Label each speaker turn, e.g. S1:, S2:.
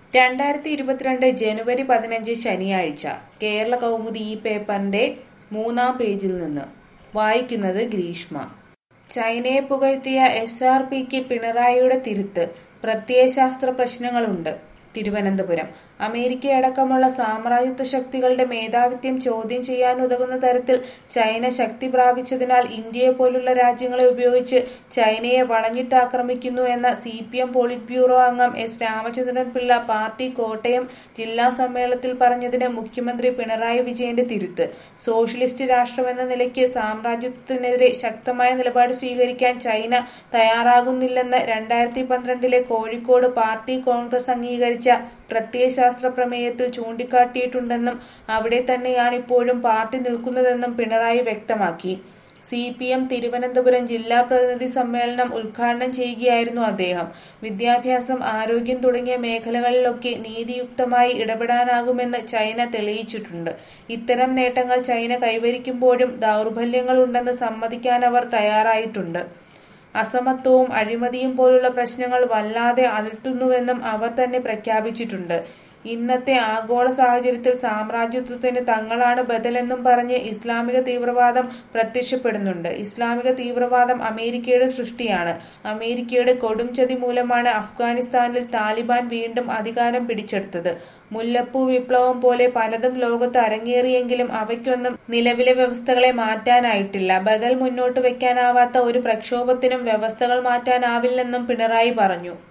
S1: രണ്ടായിരത്തി ഇരുപത്തിരണ്ട് ജനുവരി പതിനഞ്ച് ശനിയാഴ്ച കേരള കൗമുദി ഈ പേപ്പറിന്റെ മൂന്നാം പേജിൽ നിന്ന് വായിക്കുന്നത് ഗ്രീഷ്മ ചൈനയെ പുകഴ്ത്തിയ എസ് ആർ പിക്ക് പിണറായിയുടെ തിരുത്ത് പ്രത്യയശാസ്ത്ര പ്രശ്നങ്ങളുണ്ട് തിരുവനന്തപുരം അമേരിക്കയടക്കമുള്ള സാമ്രാജ്യത്വ ശക്തികളുടെ മേധാവിത്യം ചോദ്യം ചെയ്യാനുതകുന്ന തരത്തിൽ ചൈന ശക്തി പ്രാപിച്ചതിനാൽ ഇന്ത്യയെ പോലുള്ള രാജ്യങ്ങളെ ഉപയോഗിച്ച് ചൈനയെ വളഞ്ഞിട്ടാക്രമിക്കുന്നു എന്ന C P M polit bureau അംഗം എസ് രാമചന്ദ്രൻ പിള്ള പാർട്ടി കോട്ടയം ജില്ലാ സമ്മേളനത്തിൽ പറഞ്ഞതിന് മുഖ്യമന്ത്രി പിണറായി വിജയന്റെ തിരുത്ത് സോഷ്യലിസ്റ്റ് രാഷ്ട്രമെന്ന നിലയ്ക്ക് സാമ്രാജ്യത്വത്തിനെതിരെ ശക്തമായ നിലപാട് സ്വീകരിക്കാൻ ചൈന തയ്യാറാകുന്നില്ലെന്ന് രണ്ടായിരത്തി പന്ത്രണ്ടിലെ കോഴിക്കോട് പാർട്ടി കോൺഗ്രസ് അംഗീകരിച്ച പ്രത്യയശാസ്ത്ര പ്രമേയത്തിൽ ചൂണ്ടിക്കാട്ടിയിട്ടുണ്ടെന്നും അവിടെ തന്നെയാണ് ഇപ്പോഴും പാർട്ടി നിൽക്കുന്നതെന്നും പിണറായി വ്യക്തമാക്കി സി പി എം തിരുവനന്തപുരം ജില്ലാ പ്രതിനിധി സമ്മേളനം ഉദ്ഘാടനം ചെയ്യുകയായിരുന്നു അദ്ദേഹം വിദ്യാഭ്യാസം ആരോഗ്യം തുടങ്ങിയ മേഖലകളിലൊക്കെ നീതിയുക്തമായി ഇടപെടാനാകുമെന്ന് ചൈന തെളിയിച്ചിട്ടുണ്ട് ഇത്തരം നേട്ടങ്ങൾ ചൈന കൈവരിക്കുമ്പോഴും ദൗർബല്യങ്ങളുണ്ടെന്ന് സമ്മതിക്കാൻ അവർ തയ്യാറായിട്ടുണ്ട് അസമത്വവും അഴിമതിയും പോലുള്ള പ്രശ്നങ്ങൾ വല്ലാതെ അലട്ടുന്നുവെന്നും അവർ തന്നെ പ്രഖ്യാപിച്ചിട്ടുണ്ട് ഇന്നത്തെ ആഗോള സാഹചര്യത്തിൽ സാമ്രാജ്യത്വത്തിന് തങ്ങളാണ് ബദലെന്നും പറഞ്ഞ് ഇസ്ലാമിക തീവ്രവാദം പ്രത്യക്ഷപ്പെടുന്നുണ്ട് ഇസ്ലാമിക തീവ്രവാദം അമേരിക്കയുടെ സൃഷ്ടിയാണ് അമേരിക്കയുടെ കൊടും ചതി മൂലമാണ് അഫ്ഗാനിസ്ഥാനിൽ താലിബാൻ വീണ്ടും അധികാരം പിടിച്ചെടുത്തത് മുല്ലപ്പൂ വിപ്ലവം പോലെ പലതും ലോകത്ത് അരങ്ങേറിയെങ്കിലും അവയ്ക്കൊന്നും നിലവിലെ വ്യവസ്ഥകളെ മാറ്റാനായിട്ടില്ല ബദൽ മുന്നോട്ട് വെക്കാനാവാത്ത ഒരു പ്രക്ഷോഭത്തിനും വ്യവസ്ഥകൾ മാറ്റാനാവില്ലെന്നും പിണറായി പറഞ്ഞു